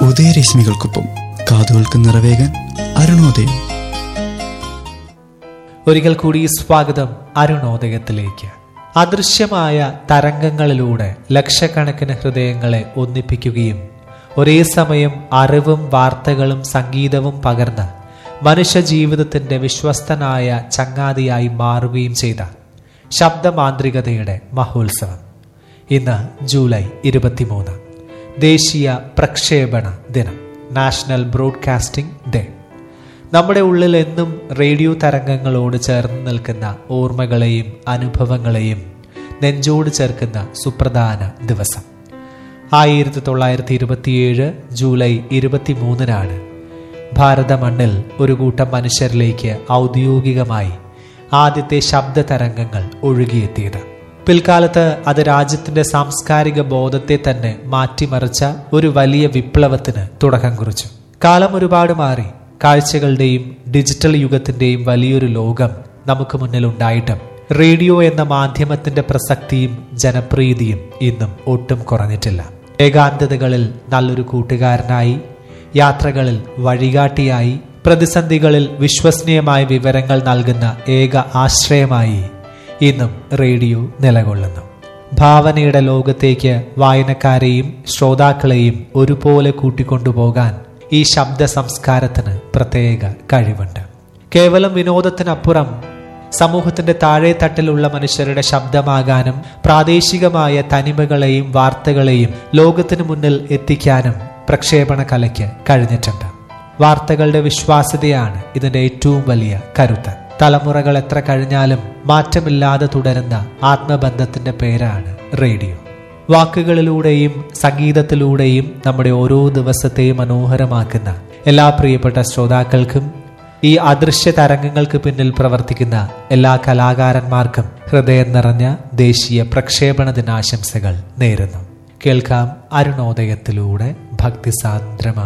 ഉദയരശ്മികൾക്കൊപ്പം കാതുകൾക്ക് നിറവേകാൻ അരുണോദയം ഒരിക്കൽ കൂടി സ്വാഗതം അരുണോദയത്തിലേക്ക് അദൃശ്യമായ തരംഗങ്ങളിലൂടെ ലക്ഷക്കണക്കിന് ഹൃദയങ്ങളെ ഒന്നിപ്പിക്കുകയും ഒരേ സമയം അറിവും വാർത്തകളും സംഗീതവും പകർന്ന് മനുഷ്യ ജീവിതത്തിന്റെ വിശ്വസ്തനായ ചങ്ങാതിയായി മാറുകയും ചെയ്ത ശബ്ദമാന്ത്രികതയുടെ മഹോത്സവം ഇന്ന് ജൂലൈ ഇരുപത്തിമൂന്ന് ദേശീയ പ്രക്ഷേപണ ദിനം നാഷണൽ ബ്രോഡ്കാസ്റ്റിംഗ് ഡേ നമ്മുടെ ഉള്ളിൽ എന്നും റേഡിയോ തരംഗങ്ങളോട് ചേർന്ന് നിൽക്കുന്ന ഓർമ്മകളെയും അനുഭവങ്ങളെയും നെഞ്ചോട് ചേർക്കുന്ന സുപ്രധാന ദിവസം ആയിരത്തി തൊള്ളായിരത്തി ഇരുപത്തിയേഴ് ജൂലൈ ഇരുപത്തിമൂന്നിനാണ് ഭാരത മണ്ണിൽ ഒരു കൂട്ടം മനുഷ്യരിലേക്ക് ഔദ്യോഗികമായി ആദ്യത്തെ ശബ്ദ തരംഗങ്ങൾ ഒഴുകിയെത്തിയത് പിൽക്കാലത്ത് അത് രാജ്യത്തിന്റെ സാംസ്കാരിക ബോധത്തെ തന്നെ മാറ്റിമറിച്ച ഒരു വലിയ വിപ്ലവത്തിന് തുടക്കം കുറിച്ചു കാലം ഒരുപാട് മാറി കാഴ്ചകളുടെയും ഡിജിറ്റൽ യുഗത്തിന്റെയും വലിയൊരു ലോകം നമുക്ക് മുന്നിൽ ഉണ്ടായിട്ടും റേഡിയോ എന്ന മാധ്യമത്തിന്റെ പ്രസക്തിയും ജനപ്രീതിയും ഇന്നും ഒട്ടും കുറഞ്ഞിട്ടില്ല ഏകാന്തതകളിൽ നല്ലൊരു കൂട്ടുകാരനായി യാത്രകളിൽ വഴികാട്ടിയായി പ്രതിസന്ധികളിൽ വിശ്വസനീയമായ വിവരങ്ങൾ നൽകുന്ന ഏക ആശ്രയമായി ഇന്നും റേഡിയോ നിലകൊള്ളുന്നു ഭാവനയുടെ ലോകത്തേക്ക് വായനക്കാരെയും ശ്രോതാക്കളെയും ഒരുപോലെ കൂട്ടിക്കൊണ്ടുപോകാൻ ഈ ശബ്ദ സംസ്കാരത്തിന് പ്രത്യേക കഴിവുണ്ട് കേവലം വിനോദത്തിനപ്പുറം സമൂഹത്തിന്റെ താഴെത്തട്ടിലുള്ള മനുഷ്യരുടെ ശബ്ദമാകാനും പ്രാദേശികമായ തനിമകളെയും വാർത്തകളെയും ലോകത്തിനു മുന്നിൽ എത്തിക്കാനും പ്രക്ഷേപണ കലയ്ക്ക് കഴിഞ്ഞിട്ടുണ്ട് വാർത്തകളുടെ വിശ്വാസ്യതയാണ് ഇതിന്റെ ഏറ്റവും വലിയ കരുത്ത് തലമുറകൾ എത്ര കഴിഞ്ഞാലും മാറ്റമില്ലാതെ തുടരുന്ന ആത്മബന്ധത്തിന്റെ പേരാണ് റേഡിയോ വാക്കുകളിലൂടെയും സംഗീതത്തിലൂടെയും നമ്മുടെ ഓരോ ദിവസത്തെയും മനോഹരമാക്കുന്ന എല്ലാ പ്രിയപ്പെട്ട ശ്രോതാക്കൾക്കും ഈ അദൃശ്യ തരംഗങ്ങൾക്ക് പിന്നിൽ പ്രവർത്തിക്കുന്ന എല്ലാ കലാകാരന്മാർക്കും ഹൃദയം നിറഞ്ഞ ദേശീയ പ്രക്ഷേപണ ദിനാശംസകൾ നേരുന്നു കേൾക്കാം അരുണോദയത്തിലൂടെ ഭക്തിസാന്ദ്രമായ